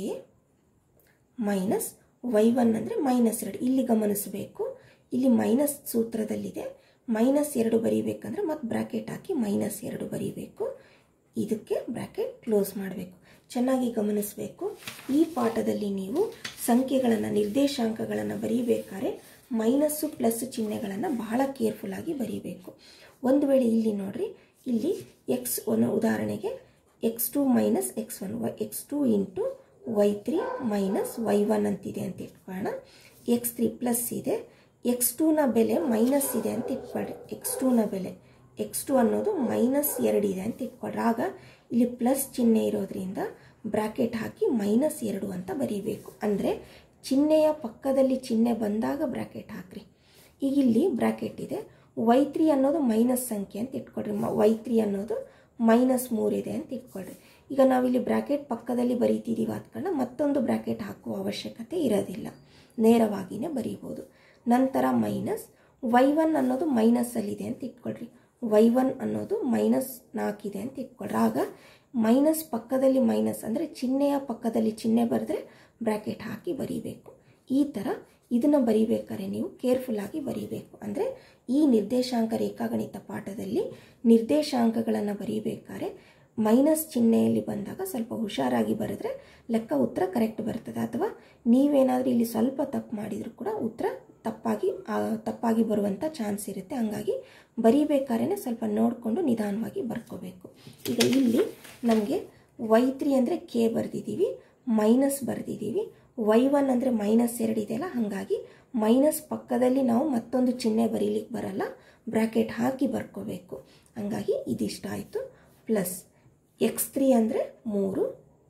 ಮೈನಸ್ ವೈ ಒನ್ ಅಂದರೆ ಮೈನಸ್ ಎರಡು ಇಲ್ಲಿ ಗಮನಿಸಬೇಕು ಇಲ್ಲಿ ಮೈನಸ್ ಸೂತ್ರದಲ್ಲಿದೆ ಮೈನಸ್ ಎರಡು ಬರೀಬೇಕಂದ್ರೆ ಮತ್ತೆ ಬ್ರ್ಯಾಕೆಟ್ ಹಾಕಿ ಮೈನಸ್ ಎರಡು ಬರೀಬೇಕು ಇದಕ್ಕೆ ಬ್ರ್ಯಾಕೆಟ್ ಕ್ಲೋಸ್ ಮಾಡಬೇಕು ಚೆನ್ನಾಗಿ ಗಮನಿಸಬೇಕು ಈ ಪಾಠದಲ್ಲಿ ನೀವು ಸಂಖ್ಯೆಗಳನ್ನು ನಿರ್ದೇಶಾಂಕಗಳನ್ನು ಬರೀಬೇಕಾದ್ರೆ ಮೈನಸ್ಸು ಪ್ಲಸ್ ಚಿಹ್ನೆಗಳನ್ನು ಬಹಳ ಕೇರ್ಫುಲ್ಲಾಗಿ ಬರೀಬೇಕು ಒಂದು ವೇಳೆ ಇಲ್ಲಿ ನೋಡ್ರಿ ಇಲ್ಲಿ ಎಕ್ಸ್ ಒನ್ ಉದಾಹರಣೆಗೆ X two minus X one Y X two into Y three minus Y one ಅಂತಿದೆ ಅಂತ ಇಟ್ಕೊಳ್ಳೋಣ ಎಕ್ಸ್ ತ್ರೀ ಪ್ಲಸ್ ಇದೆ ಎಕ್ಸ್ ಟೂನ ಬೆಲೆ ಮೈನಸ್ ಇದೆ ಅಂತ ಇಟ್ಕೊಳ್ರಿ ಎಕ್ಸ್ ಟೂನ ಬೆಲೆ ಎಕ್ಸ್ ಟು ಅನ್ನೋದು ಮೈನಸ್ ಎರಡಿದೆ ಅಂತ ಇಟ್ಕೊಳ್ರಿ ಆಗ ಇಲ್ಲಿ ಪ್ಲಸ್ ಚಿಹ್ನೆ ಇರೋದ್ರಿಂದ ಬ್ರ್ಯಾಕೆಟ್ ಹಾಕಿ ಮೈನಸ್ ಎರಡು ಅಂತ ಬರೀಬೇಕು ಅಂದರೆ ಚಿಹ್ನೆಯ ಪಕ್ಕದಲ್ಲಿ ಚಿಹ್ನೆ ಬಂದಾಗ ಬ್ರ್ಯಾಕೆಟ್ ಹಾಕ್ರಿ ಈಗ ಇಲ್ಲಿ ಬ್ರ್ಯಾಕೆಟ್ ಇದೆ ವೈ ತ್ರೀ ಅನ್ನೋದು ಮೈನಸ್ ಸಂಖ್ಯೆ ಅಂತ ಇಟ್ಕೊಳ್ರಿ ಮ ವೈ ತ್ರೀ ಅನ್ನೋದು ಮೈನಸ್ ಮೂರಿದೆ ಅಂತ ಇಟ್ಕೊಳ್ರಿ ಈಗ ನಾವಿಲ್ಲಿ ಬ್ರ್ಯಾಕೆಟ್ ಪಕ್ಕದಲ್ಲಿ ಬರೀತಿದ್ದೀವಿ ಆದ್ಕಂಡ ಮತ್ತೊಂದು ಬ್ರ್ಯಾಕೆಟ್ ಹಾಕುವ ಅವಶ್ಯಕತೆ ಇರೋದಿಲ್ಲ ನೇರವಾಗಿಯೇ ಬರೀಬೋದು ನಂತರ ಮೈನಸ್ ವೈ ಒನ್ ಅನ್ನೋದು ಮೈನಸ್ಸಲ್ಲಿದೆ ಅಂತ ಇಟ್ಕೊಳ್ರಿ ವೈ ಒನ್ ಅನ್ನೋದು ಮೈನಸ್ ನಾಲ್ಕಿದೆ ಅಂತ ಇಟ್ಕೊಳ್ರಿ ಆಗ ಮೈನಸ್ ಪಕ್ಕದಲ್ಲಿ ಮೈನಸ್ ಅಂದರೆ ಚಿಹ್ನೆಯ ಪಕ್ಕದಲ್ಲಿ ಚಿಹ್ನೆ ಬರೆದ್ರೆ ಬ್ರ್ಯಾಕೆಟ್ ಹಾಕಿ ಬರೀಬೇಕು ಈ ಥರ ಇದನ್ನು ಬರೀಬೇಕಾದ್ರೆ ನೀವು ಕೇರ್ಫುಲ್ಲಾಗಿ ಬರೀಬೇಕು ಅಂದರೆ ಈ ನಿರ್ದೇಶಾಂಕ ರೇಖಾಗಣಿತ ಪಾಠದಲ್ಲಿ ನಿರ್ದೇಶಾಂಕಗಳನ್ನು ಬರೀಬೇಕಾದ್ರೆ ಮೈನಸ್ ಚಿಹ್ನೆಯಲ್ಲಿ ಬಂದಾಗ ಸ್ವಲ್ಪ ಹುಷಾರಾಗಿ ಬರೆದ್ರೆ ಲೆಕ್ಕ ಉತ್ತರ ಕರೆಕ್ಟ್ ಬರ್ತದೆ ಅಥವಾ ನೀವೇನಾದರೂ ಇಲ್ಲಿ ಸ್ವಲ್ಪ ತಪ್ಪು ಮಾಡಿದರೂ ಕೂಡ ಉತ್ತರ ತಪ್ಪಾಗಿ ತಪ್ಪಾಗಿ ಬರುವಂಥ ಚಾನ್ಸ್ ಇರುತ್ತೆ ಹಂಗಾಗಿ ಬರೀಬೇಕಾದ್ರೆ ಸ್ವಲ್ಪ ನೋಡಿಕೊಂಡು ನಿಧಾನವಾಗಿ ಬರ್ಕೋಬೇಕು ಈಗ ಇಲ್ಲಿ ನಮಗೆ ವೈ ತ್ರೀ ಅಂದರೆ ಕೆ ಬರೆದಿದ್ದೀವಿ ಮೈನಸ್ ಬರೆದಿದ್ದೀವಿ ವೈ ಒನ್ ಅಂದರೆ ಮೈನಸ್ ಎರಡಿದೆಯಲ್ಲ ಹಾಗಾಗಿ ಮೈನಸ್ ಪಕ್ಕದಲ್ಲಿ ನಾವು ಮತ್ತೊಂದು ಚಿಹ್ನೆ ಬರೀಲಿಕ್ಕೆ ಬರಲ್ಲ ಬ್ರ್ಯಾಕೆಟ್ ಹಾಕಿ ಬರ್ಕೋಬೇಕು ಹಂಗಾಗಿ ಇದಿಷ್ಟ ಆಯಿತು ಪ್ಲಸ್ ಎಕ್ಸ್ ತ್ರೀ ಅಂದರೆ ಮೂರು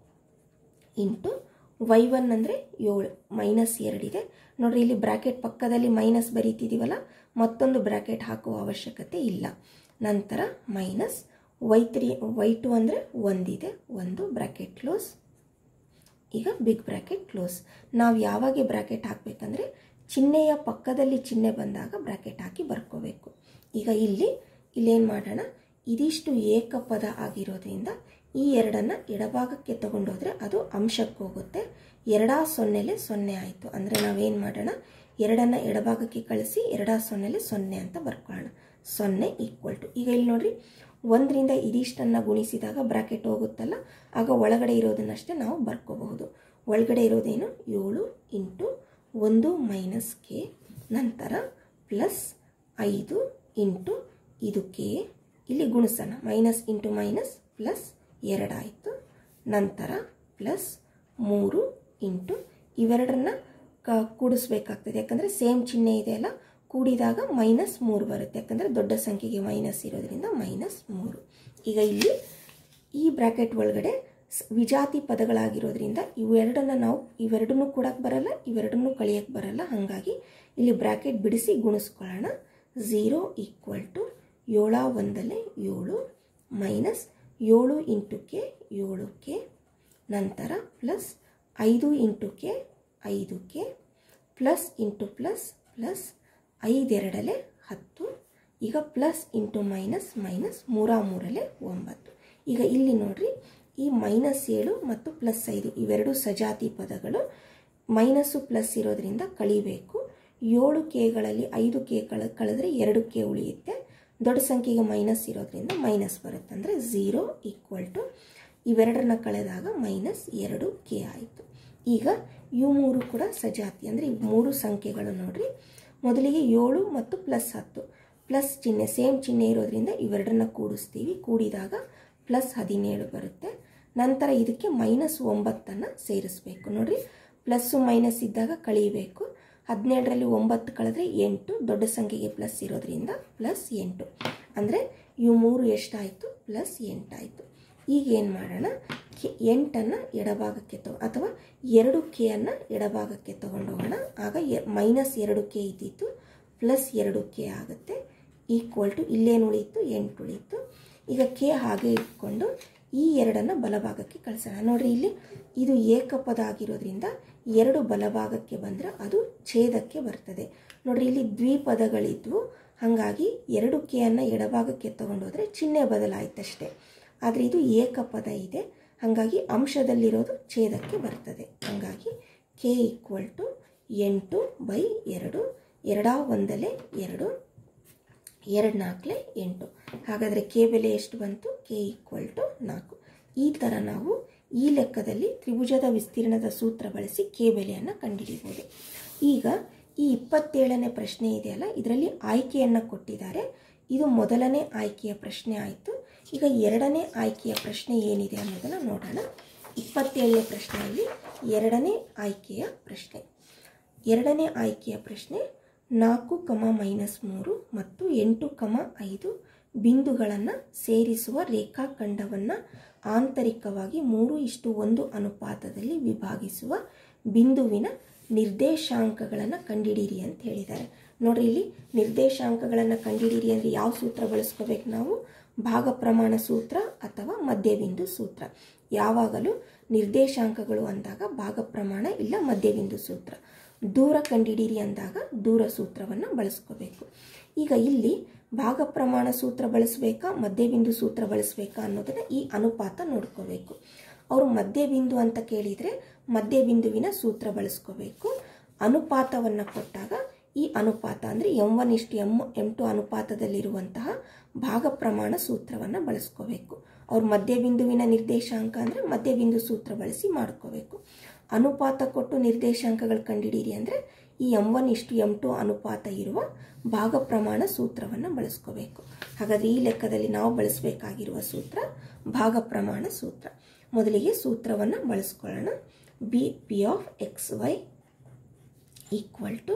ಇಂಟು ವೈ ಒನ್ ಅಂದರೆ ಏಳು ಮೈನಸ್ ಎರಡಿದೆ ನೋಡಿರಿ ಇಲ್ಲಿ ಬ್ರ್ಯಾಕೆಟ್ ಪಕ್ಕದಲ್ಲಿ ಮೈನಸ್ ಬರೀತಿದ್ದೀವಲ್ಲ ಮತ್ತೊಂದು ಬ್ರ್ಯಾಕೆಟ್ ಹಾಕುವ ಅವಶ್ಯಕತೆ ಇಲ್ಲ ನಂತರ minus Y three Y two ಅಂದರೆ ಒಂದಿದೆ ಒಂದು ಬ್ರ್ಯಾಕೆಟ್ ಕ್ಲೋಸ್ ಈಗ ಬಿಗ್ ಬ್ರ್ಯಾಕೆಟ್ ಕ್ಲೋಸ್ ನಾವು ಯಾವಾಗ ಬ್ರ್ಯಾಕೆಟ್ ಹಾಕಬೇಕಂದ್ರೆ ಚಿಹ್ನೆಯ ಪಕ್ಕದಲ್ಲಿ ಚಿಹ್ನೆ ಬಂದಾಗ ಬ್ರ್ಯಾಕೆಟ್ ಹಾಕಿ ಬರ್ಕೋಬೇಕು ಈಗ ಇಲ್ಲಿ ಇಲ್ಲೇನು ಮಾಡೋಣ ಇದಿಷ್ಟು ಏಕಪದ ಆಗಿರೋದ್ರಿಂದ ಈ ಎರಡನ್ನು ಎಡಭಾಗಕ್ಕೆ ತಗೊಂಡೋದ್ರೆ ಅದು ಅಂಶಕ್ಕೆ ಹೋಗುತ್ತೆ ಎರಡಾ ಸೊನ್ನೆಲೆ ಸೊನ್ನೆ ಆಯಿತು ಅಂದರೆ ನಾವೇನು ಮಾಡೋಣ ಎರಡನ್ನು ಎಡಭಾಗಕ್ಕೆ ಕಳಿಸಿ ಎರಡಾ ಸೊನ್ನೆಲೆ ಸೊನ್ನೆ ಅಂತ ಬರ್ಕೊಳ್ಳೋಣ ಸೊನ್ನೆ ಈಕ್ವಲ್ ಟು ಈಗ ಇಲ್ಲಿ ನೋಡ್ರಿ ಒಂದರಿಂದ ಇದಿಷ್ಟನ್ನು ಗುಣಿಸಿದಾಗ ಬ್ರಾಕೆಟ್ ಹೋಗುತ್ತಲ್ಲ ಆಗ ಒಳಗಡೆ ಇರೋದನ್ನಷ್ಟೇ ನಾವು ಬರ್ಕೋಬಹುದು ಒಳಗಡೆ ಇರೋದೇನು ಏಳು ಇಂಟು ಒಂದು ಮೈನಸ್ ಕೆ ನಂತರ ಪ್ಲಸ್ ಐದು ಇಂಟು ಇದು ಕೆ ಇಲ್ಲಿ ಗುಣಿಸೋಣ ಮೈನಸ್ ಇಂಟು ಮೈನಸ್ ಪ್ಲಸ್ ಎರಡಾಯಿತು ನಂತರ ಪ್ಲಸ್ ಮೂರು ಇಂಟು ಇವೆರಡನ್ನ ಕ ಕೂಡಿಸ್ಬೇಕಾಗ್ತದೆ ಯಾಕಂದರೆ ಸೇಮ್ ಚಿಹ್ನೆ ಇದೆಯಲ್ಲ ಕೂಡಿದಾಗ ಮೈನಸ್ ಮೂರು ಬರುತ್ತೆ ಯಾಕಂದರೆ ದೊಡ್ಡ ಸಂಖ್ಯೆಗೆ ಮೈನಸ್ ಇರೋದ್ರಿಂದ ಮೈನಸ್ ಮೂರು ಈಗ ಇಲ್ಲಿ ಈ ಬ್ರ್ಯಾಕೆಟ್ ಒಳಗಡೆ ಸ್- ವಿಜಾತಿ ಪದಗಳಾಗಿರೋದ್ರಿಂದ ಇವೆರಡನ್ನ ನಾವು ಇವೆರಡನ್ನೂ ಕೂಡಕ್ಕೆ ಬರಲ್ಲ ಇವೆರಡನ್ನೂ ಕಳಿಯಕ್ಕೆ ಬರಲ್ಲ ಹಾಗಾಗಿ ಇಲ್ಲಿ ಬ್ರ್ಯಾಕೆಟ್ ಬಿಡಿಸಿ ಗುಣಿಸ್ಕೊಳ್ಳೋಣ ಝೀರೋ ಈಕ್ವಲ್ ಟು ಏಳ ಒಂದಲೆ ಏಳು ಮೈನಸ್ ಏಳು ಇಂಟು ಕೆ ಏಳು ಕೆ ನಂತರ ಪ್ಲಸ್ ಐದು ಇಂಟು ಕೆ ಐದು K plus into plus plus ಐದೆರಡಲೆ ಹತ್ತು ಈಗ ಪ್ಲಸ್ ಇಂಟು ಮೈನಸ್ ಮೈನಸ್ ಮೂರ ಮೂರಲೆ ಒಂಬತ್ತು ಈಗ ಇಲ್ಲಿ ನೋಡ್ರಿ ಈ ಮೈನಸ್ ಏಳು ಮತ್ತು ಪ್ಲಸ್ ಐದು ಇವೆರಡು ಸಜಾತಿ ಪದಗಳು ಮೈನಸ್ಸು ಪ್ಲಸ್ ಇರೋದ್ರಿಂದ ಕಳಿಬೇಕು ಏಳು ಕೆಗಳಲ್ಲಿ ಐದು ಕೆ ಕಳ ಕಳೆದ್ರೆ ಎರಡು ಕೆ ಉಳಿಯುತ್ತೆ ದೊಡ್ಡ ಸಂಖ್ಯೆಗೆ ಮೈನಸ್ ಇರೋದ್ರಿಂದ ಮೈನಸ್ ಬರುತ್ತೆ ಅಂದರೆ ಝೀರೋ ಈಕ್ವಲ್ ಟು ಇವೆರಡನ್ನ ಕಳೆದಾಗ ಮೈನಸ್ ಎರಡು ಕೆ ಆಯಿತು ಈಗ ಇವು ಮೂರು ಕೂಡ ಸಜಾತಿ ಅಂದರೆ ಈ ಮೂರು ಸಂಖ್ಯೆಗಳು ನೋಡ್ರಿ ಮೊದಲಿಗೆ ಏಳು ಮತ್ತು ಪ್ಲಸ್ ಹತ್ತು ಪ್ಲಸ್ ಚಿಹ್ನೆ ಸೇಮ್ ಚಿಹ್ನೆ ಇರೋದ್ರಿಂದ ಇವೆರಡನ್ನ ಕೂಡಿಸ್ತೀವಿ ಕೂಡಿದಾಗ ಪ್ಲಸ್ ಹದಿನೇಳು ಬರುತ್ತೆ ನಂತರ ಇದಕ್ಕೆ ಮೈನಸ್ ಒಂಬತ್ತನ್ನು ಸೇರಿಸ್ಬೇಕು ನೋಡ್ರಿ ಪ್ಲಸ್ಸು ಮೈನಸ್ ಇದ್ದಾಗ ಕಳೀಬೇಕು ಹದಿನೇಳರಲ್ಲಿ ಒಂಬತ್ತು ಕಳೆದ್ರೆ ಎಂಟು ದೊಡ್ಡ ಸಂಖ್ಯೆಗೆ ಪ್ಲಸ್ ಇರೋದ್ರಿಂದ ಪ್ಲಸ್ ಎಂಟು ಅಂದರೆ ಇವು ಮೂರು ಎಷ್ಟಾಯಿತು ಪ್ಲಸ್ ಎಂಟಾಯಿತು ಈಗ ಏನು ಮಾಡೋಣ ಕೆ ಎಂಟನ್ನು ಎಡಭಾಗಕ್ಕೆ ತಗೋ ಅಥವಾ ಎರಡು ಕೆ ಅನ್ನು ಎಡಭಾಗಕ್ಕೆ ತಗೊಂಡು ಹೋಗೋಣ ಆಗ ಎ ಮೈನಸ್ ಎರಡು ಕೆ ಇದ್ದಿತ್ತು ಪ್ಲಸ್ ಎರಡು ಕೆ ಆಗುತ್ತೆ ಈಕ್ವಲ್ ಟು ಇಲ್ಲೇನು ಉಳೀತು ಎಂಟು ಉಳೀತು ಈಗ ಕೆ ಹಾಗೆ ಇಟ್ಕೊಂಡು ಈ ಎರಡನ್ನು ಬಲಭಾಗಕ್ಕೆ ಕಳಿಸೋಣ ನೋಡ್ರಿ ಇಲ್ಲಿ ಇದು ಏಕಪದ ಆಗಿರೋದ್ರಿಂದ ಎರಡು ಬಲಭಾಗಕ್ಕೆ ಬಂದರೆ ಅದು ಛೇದಕ್ಕೆ ಬರ್ತದೆ ನೋಡ್ರಿ ಇಲ್ಲಿ ದ್ವಿಪದಗಳಿದ್ವು ಹಾಗಾಗಿ ಎರಡು ಕೆ ಅನ್ನು ಎಡಭಾಗಕ್ಕೆ ತಗೊಂಡೋದ್ರೆ ಚಿಹ್ನೆ ಬದಲಾಯ್ತಷ್ಟೇ ಆದರೆ ಇದು ಏಕಪದ ಇದೆ ಹಾಗಾಗಿ ಅಂಶದಲ್ಲಿರೋದು ಛೇದಕ್ಕೆ ಬರ್ತದೆ ಹಾಗಾಗಿ ಕೆ ಈಕ್ವಲ್ ಟು ಎಂಟು ಬೈ ಎರಡು ಎರಡಾ ಒಂದಲೆ ಎರಡು ಎರಡು ನಾಲ್ಕಲೆ ಎಂಟು ಹಾಗಾದರೆ ಕೆ ಬೆಲೆ ಎಷ್ಟು ಬಂತು ಕೆ ಈಕ್ವಲ್ ಟು ನಾಲ್ಕು ಈ ಥರ ನಾವು ಈ ಲೆಕ್ಕದಲ್ಲಿ ತ್ರಿಭುಜದ ವಿಸ್ತೀರ್ಣದ ಸೂತ್ರ ಬಳಸಿ ಕೆ ಬೆಲೆಯನ್ನು ಕಂಡುಹಿಡಿಬೋದು ಈಗ ಈ ಇಪ್ಪತ್ತೇಳನೇ ಪ್ರಶ್ನೆ ಇದೆಯಲ್ಲ ಇದರಲ್ಲಿ ಆಯ್ಕೆಯನ್ನು ಕೊಟ್ಟಿದ್ದಾರೆ ಇದು ಮೊದಲನೇ ಆಯ್ಕೆಯ ಪ್ರಶ್ನೆ ಆಯಿತು ಈಗ ಎರಡನೇ ಆಯ್ಕೆಯ ಪ್ರಶ್ನೆ ಏನಿದೆ ಅನ್ನೋದನ್ನು ನೋಡೋಣ ಇಪ್ಪತ್ತೇಳನೇ ಪ್ರಶ್ನೆಯಲ್ಲಿ ಎರಡನೇ ಆಯ್ಕೆಯ ಪ್ರಶ್ನೆ ಎರಡನೇ ಆಯ್ಕೆಯ ಪ್ರಶ್ನೆ ನಾಲ್ಕು ಕಮ ಮೈನಸ್ ಮೂರು ಮತ್ತು ಎಂಟು ಕಮ ಐದು ಬಿಂದುಗಳನ್ನು ಸೇರಿಸುವ ರೇಖಾಖಂಡವನ್ನು ಆಂತರಿಕವಾಗಿ ಮೂರು ಇಷ್ಟು ಒಂದು ಅನುಪಾತದಲ್ಲಿ ವಿಭಾಗಿಸುವ ಬಿಂದುವಿನ ನಿರ್ದೇಶಾಂಕಗಳನ್ನು ಕಂಡುಹಿಡೀರಿ ಅಂತ ಹೇಳಿದ್ದಾರೆ ನೋಡ್ರಿ ಇಲ್ಲಿ ನಿರ್ದೇಶಾಂಕಗಳನ್ನು ಕಂಡುಹಿಡೀರಿ ಅಂದರೆ ಯಾವ ಸೂತ್ರ ಬಳಸ್ಕೋಬೇಕು ನಾವು ಭಾಗ ಪ್ರಮಾಣ ಸೂತ್ರ ಅಥವಾ ಮಧ್ಯಬಿಂದು ಸೂತ್ರ ಯಾವಾಗಲೂ ನಿರ್ದೇಶಾಂಕಗಳು ಅಂದಾಗ ಭಾಗ ಪ್ರಮಾಣ ಇಲ್ಲ ಮಧ್ಯಬಿಂದು ಸೂತ್ರ ದೂರ ಕಂಡಿಡೀರಿ ಅಂದಾಗ ದೂರ ಸೂತ್ರವನ್ನು ಬಳಸ್ಕೋಬೇಕು ಈಗ ಇಲ್ಲಿ ಭಾಗ ಪ್ರಮಾಣ ಸೂತ್ರ ಬಳಸಬೇಕಾ ಮಧ್ಯಬಿಂದು ಸೂತ್ರ ಬಳಸಬೇಕಾ ಅನ್ನೋದನ್ನು ಈ ಅನುಪಾತ ನೋಡ್ಕೋಬೇಕು ಅವರು ಮಧ್ಯಬಿಂದು ಅಂತ ಕೇಳಿದರೆ ಮಧ್ಯಬಿಂದುವಿನ ಸೂತ್ರ ಬಳಸ್ಕೋಬೇಕು ಅನುಪಾತವನ್ನು ಕೊಟ್ಟಾಗ ಈ ಅನುಪಾತ ಅಂದರೆ ಎಂ ಒನ್ ಇಷ್ಟು ಎಮ್ ಎಂ ಟು ಅನುಪಾತದಲ್ಲಿರುವಂತಹ ಭಾಗ ಪ್ರಮಾಣ ಸೂತ್ರವನ್ನು ಬಳಸ್ಕೋಬೇಕು ಅವ್ರ ಮಧ್ಯಬಿಂದುವಿನ ನಿರ್ದೇಶಾಂಕ ಅಂದರೆ ಮಧ್ಯಬಿಂದು ಸೂತ್ರ ಬಳಸಿ ಮಾಡ್ಕೋಬೇಕು ಅನುಪಾತ ಕೊಟ್ಟು ನಿರ್ದೇಶಾಂಕಗಳು ಕಂಡುಹಿಡೀರಿ ಅಂದರೆ ಈ ಎಂ ಒನ್ ಇಷ್ಟು ಎಂ ಟು ಅನುಪಾತ ಇರುವ ಭಾಗ ಪ್ರಮಾಣ ಸೂತ್ರವನ್ನು ಬಳಸ್ಕೋಬೇಕು ಹಾಗಾದರೆ ಈ ಲೆಕ್ಕದಲ್ಲಿ ನಾವು ಬಳಸಬೇಕಾಗಿರುವ ಸೂತ್ರ ಭಾಗ ಪ್ರಮಾಣ ಸೂತ್ರ ಮೊದಲಿಗೆ ಸೂತ್ರವನ್ನು ಬಳಸ್ಕೊಳ್ಳೋಣ B P of X Y equal to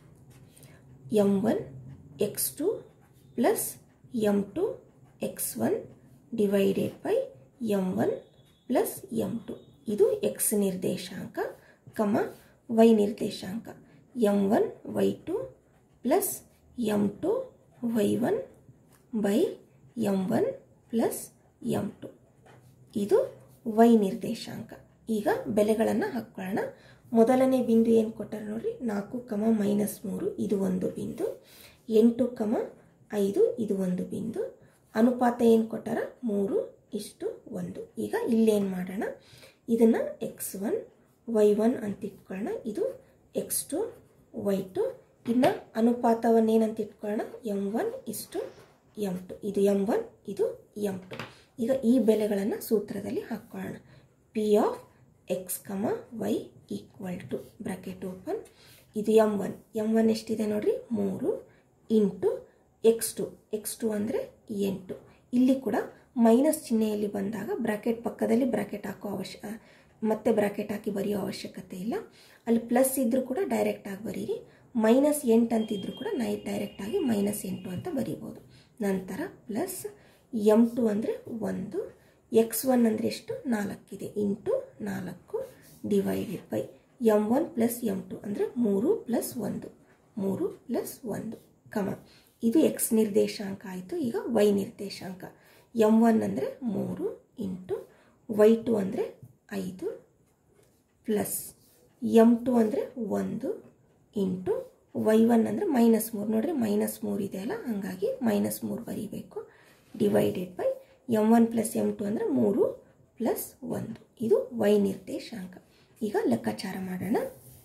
M one X two plus M two X one divided by M one plus M two ಇದು ಎಕ್ಸ್ ನಿರ್ದೇಶಾಂಕ ಕಮ ವೈ ನಿರ್ದೇಶಾಂಕ M one Y two plus M two Y one by M one plus M two ಇದು Y ನಿರ್ದೇಶಾಂಕ ಈಗ ಬೆಲೆಗಳನ್ನು ಹಾಕ್ಕೊಳ್ಳೋಣ ಮೊದಲನೇ ಬಿಂದು ಏನು ಕೊಟ್ಟಾರೆ ನೋಡ್ರಿ ನಾಲ್ಕು ಕಮ ಮೈನಸ್ ಮೂರು ಇದು ಒಂದು ಬಿಂದು ಎಂಟು ಕಮ ಐದು ಇದು ಒಂದು ಬಿಂದು ಅನುಪಾತ ಏನು ಕೊಟ್ಟಾರ ಮೂರು ಇಷ್ಟು ಒಂದು ಈಗ ಇಲ್ಲೇನು ಮಾಡೋಣ ಇದನ್ನು ಎಕ್ಸ್ ಒನ್ ವೈ ಒನ್ ಅಂತ ಇಟ್ಕೊಳ್ಳೋಣ ಇದು ಎಕ್ಸ್ ಟು ವೈ ಟು ಇನ್ನು ಅನುಪಾತವನ್ನು ಏನಂತ ಇಟ್ಕೊಳ್ಳೋಣ ಎಮ್ ಒನ್ ಇಷ್ಟು ಎಮ್ ಟು ಇದು ಎಮ್ ಒನ್ ಇದು ಎಮ್ ಟು ಈಗ ಈ ಬೆಲೆಗಳನ್ನು ಸೂತ್ರದಲ್ಲಿ ಹಾಕ್ಕೊಳ್ಳೋಣ P of X comma Y equal to bracket open ಇದು ಎಮ್ ಒನ್ ಎಮ್ ಒನ್ ಎಷ್ಟಿದೆ ನೋಡ್ರಿ ಮೂರು into X two X two ಅಂದರೆ ಎಂಟು ಇಲ್ಲಿ ಕೂಡ ಮೈನಸ್ ಚಿಹ್ನೆಯಲ್ಲಿ ಬಂದಾಗ ಬ್ರಾಕೆಟ್ ಪಕ್ಕದಲ್ಲಿ ಬ್ರಾಕೆಟ್ ಹಾಕೋ ಅವಶ್ಯ ಮತ್ತೆ ಬ್ರಾಕೆಟ್ ಹಾಕಿ ಬರೆಯೋ ಅವಶ್ಯಕತೆ ಇಲ್ಲ ಅಲ್ಲಿ ಪ್ಲಸ್ ಇದ್ದರೂ ಕೂಡ ಡೈರೆಕ್ಟಾಗಿ ಬರೀರಿ ಮೈನಸ್ ಎಂಟು ಅಂತಿದ್ರು ಕೂಡ ನೈ ಡೈರೆಕ್ಟಾಗಿ ಮೈನಸ್ ಎಂಟು ಅಂತ ಬರೀಬೋದು ನಂತರ ಪ್ಲಸ್ ಎಮ್ ಟು ಅಂದರೆ ಒಂದು ಎಕ್ಸ್ ಒನ್ ಅಂದರೆ ಎಷ್ಟು ನಾಲ್ಕಿದೆ ಇಂಟು ನಾಲ್ಕು divided by M one plus M two ಅಂದರೆ ಮೂರು ಪ್ಲಸ್ ಒಂದು ಮೂರು ಪ್ಲಸ್ ಒಂದು ಕಮ ಇದು ಎಕ್ಸ್ ನಿರ್ದೇಶಾಂಕ ಆಯಿತು ಈಗ ವೈ ನಿರ್ದೇಶಾಂಕ ಎಮ್ ಒನ್ ಅಂದರೆ ಮೂರು ಇಂಟು ವೈ ಟು ಅಂದರೆ ಐದು ಪ್ಲಸ್ ಎಮ್ ಟು ಅಂದರೆ ಒಂದು ಇಂಟು ವೈ ಒನ್ ಅಂದರೆ ಮೈನಸ್ ಮೂರು ನೋಡ್ರಿ ಮೈನಸ್ ಮೂರು ಇದೆಯಲ್ಲ ಹಾಗಾಗಿ ಮೈನಸ್ ಮೂರು ಬರೀಬೇಕು divided by M one plus M two ಅಂದರೆ ಮೂರು ಪ್ಲಸ್ ಒಂದು ಇದು ವೈ ನಿರ್ದೇಶಾಂಕ ಈಗ ಲೆಕ್ಕಾಚಾರ ಮಾಡೋಣ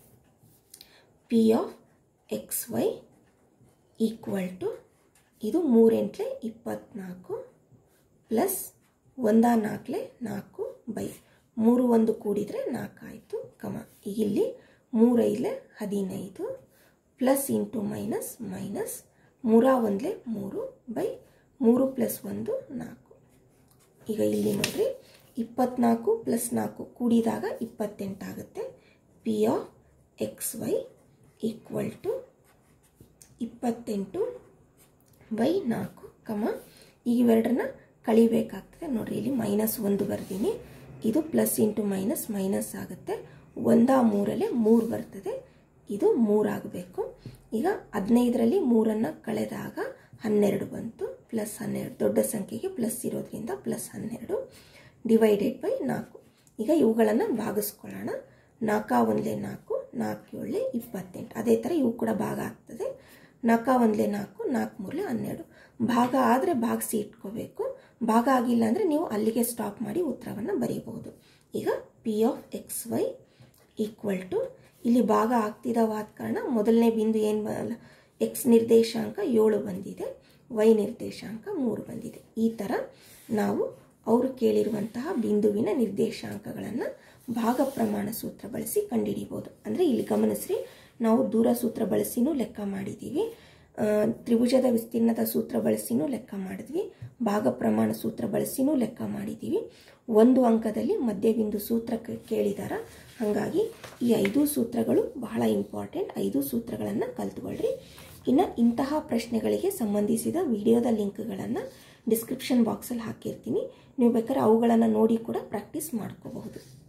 P of X Y equal to ಇದು ಮೂರೆಂಟ್ಲೆ ಇಪ್ಪತ್ನಾಲ್ಕು ಪ್ಲಸ್ ಒಂದ ನಾಲ್ಕಲೆ ನಾಲ್ಕು ಬೈ ಮೂರು ಒಂದು ಕೂಡಿದರೆ ನಾಲ್ಕು ಆಯಿತು ಕಮ ಈಗ ಇಲ್ಲಿ ಮೂರೈಲೆ ಹದಿನೈದು ಪ್ಲಸ್ ಇಂಟು ಮೈನಸ್ ಮೈನಸ್ ಮೂರ ಒಂದಲೆ ಮೂರು ಬೈ ಮೂರು ಪ್ಲಸ್ ಒಂದು ನಾಲ್ಕು ಈಗ ಇಲ್ಲಿ ನೋಡ್ರಿ ಇಪ್ಪತ್ನಾಲ್ಕು ಪ್ಲಸ್ ನಾಲ್ಕು ಕೂಡಿದಾಗ ಇಪ್ಪತ್ತೆಂಟಾಗುತ್ತೆ P of X Y equal to ಇಪ್ಪತ್ತೆಂಟು ಬೈ ನಾಲ್ಕು ಕಮ ಈಗ ಇವೆರಡನ್ನ ಕಳಿಬೇಕಾಗ್ತದೆ ನೋಡ್ರಿ ಇಲ್ಲಿ ಮೈನಸ್ ಒಂದು ಬರ್ದೀನಿ ಇದು ಪ್ಲಸ್ ಇಂಟು ಮೈನಸ್ ಮೈನಸ್ ಆಗುತ್ತೆ ಒಂದ ಮೂರಲ್ಲೇ ಮೂರು ಬರ್ತದೆ ಇದು ಮೂರಾಗಬೇಕು ಈಗ ಹದಿನೈದರಲ್ಲಿ ಮೂರನ್ನು ಕಳೆದಾಗ ಹನ್ನೆರಡು ಬಂತು ಪ್ಲಸ್ ಹನ್ನೆರಡು ದೊಡ್ಡ ಸಂಖ್ಯೆಗೆ ಪ್ಲಸ್ ಇರೋದ್ರಿಂದ ಪ್ಲಸ್ ಹನ್ನೆರಡು ಡಿವೈಡೆಡ್ ಬೈ ನಾಲ್ಕು ಈಗ ಇವುಗಳನ್ನು ಭಾಗಿಸ್ಕೊಳ್ಳೋಣ ನಾಲ್ಕ ಒಂದಲೇ ನಾಲ್ಕು ನಾಲ್ಕು ಏಳಲೆ ಇಪ್ಪತ್ತೆಂಟು ಅದೇ ಥರ ಇವು ಕೂಡ ಭಾಗ ಆಗ್ತದೆ ನಾಲ್ಕ ಒಂದಲೇ ನಾಲ್ಕು ನಾಲ್ಕು ಮೂರಲೆ ಹನ್ನೆರಡು ಭಾಗ ಆದರೆ ಭಾಗಿಸಿ ಇಟ್ಕೋಬೇಕು ಭಾಗ ಆಗಿಲ್ಲ ಅಂದರೆ ನೀವು ಅಲ್ಲಿಗೆ ಸ್ಟಾಪ್ ಮಾಡಿ ಉತ್ತರವನ್ನು ಬರೀಬಹುದು ಈಗ P of X Y equal to ಇಲ್ಲಿ ಭಾಗ ಆಗ್ತಿದ್ದಾವಾದ ಕಾರಣ ಮೊದಲನೇ ಬಿಂದು ಏನು ಎಕ್ಸ್ ನಿರ್ದೇಶಾಂಕ ಏಳು ಬಂದಿದೆ ವೈ ನಿರ್ದೇಶಾಂಕ ಮೂರು ಬಂದಿದೆ ಈ ಥರ ನಾವು ಅವರು ಕೇಳಿರುವಂತಹ ಬಿಂದುವಿನ ನಿರ್ದೇಶಾಂಕಗಳನ್ನು ಭಾಗ ಪ್ರಮಾಣ ಸೂತ್ರ ಬಳಸಿ ಕಂಡುಹಿಡಿಬೋದು ಅಂದರೆ ಇಲ್ಲಿ ಗಮನಿಸ್ರಿ ನಾವು ದೂರ ಸೂತ್ರ ಬಳಸಿನೂ ಲೆಕ್ಕ ಮಾಡಿದ್ದೀವಿ ತ್ರಿಭುಜದ ವಿಸ್ತೀರ್ಣದ ಸೂತ್ರ ಬಳಸಿನೂ ಲೆಕ್ಕ ಮಾಡಿದ್ವಿ ಭಾಗ ಪ್ರಮಾಣ ಸೂತ್ರ ಬಳಸಿನೂ ಲೆಕ್ಕ ಮಾಡಿದ್ದೀವಿ ಒಂದು ಅಂಕದಲ್ಲಿ ಮಧ್ಯಬಿಂದು ಸೂತ್ರ ಕೇಳಿದಾರ ಹಾಗಾಗಿ ಈ ಐದು ಸೂತ್ರಗಳು ಬಹಳ ಇಂಪಾರ್ಟೆಂಟ್ ಐದು ಸೂತ್ರಗಳನ್ನು ಕಲ್ತ್ಕೊಳ್ರಿ ಇನ್ನು ಇಂತಹ ಪ್ರಶ್ನೆಗಳಿಗೆ ಸಂಬಂಧಿಸಿದ ವಿಡಿಯೋದ ಲಿಂಕ್ಗಳನ್ನು ಡಿಸ್ಕ್ರಿಪ್ಷನ್ ಬಾಕ್ಸಲ್ಲಿ ಹಾಕಿರ್ತೀನಿ ನೀವು ಬೇಕಾದ್ರೆ ಅವುಗಳನ್ನು ನೋಡಿ ಕೂಡ ಪ್ರಾಕ್ಟೀಸ್ ಮಾಡ್ಕೋಬಹುದು